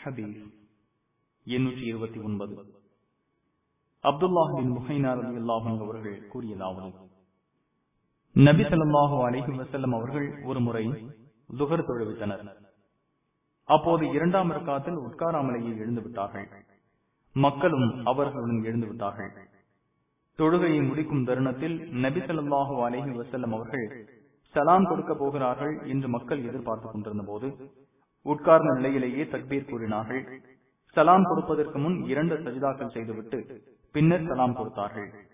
ஹதீஸ் எண்ணூற்றி இருபத்தி ஒன்பது அப்துல்லாஹின் முஹைனார் அலி அல்லாஹும் அவர்கள் கூறியதாவது நபி ஸல்லல்லாஹு அலைஹி வஸல்லம் அவர்கள் ஒரு முறை துகர் தொழுவித்தனர் அப்போது இரண்டாம் ரக்காத்தில் உட்காராமலேயே எழுந்து விட்டார்கள் மக்களும் அவர்களுடன் எழுந்து விட்டார்கள் தொழுகையை முடிக்கும் தருணத்தில் நபி ஸல்லல்லாஹு அலைஹி வஸல்லம் அவர்கள் சலாம் கொடுக்க போகிறார்கள் என்று மக்கள் எதிர்பார்த்துக் கொண்டிருந்த போது உட்கார்ந்த நிலையிலேயே தக்பீர் கூறினார்கள் சலாம் கொடுப்பதற்கு முன் இரண்டு சஜிதாக்கள் செய்துவிட்டு பின்னர் சலாம் கொடுத்தார்கள்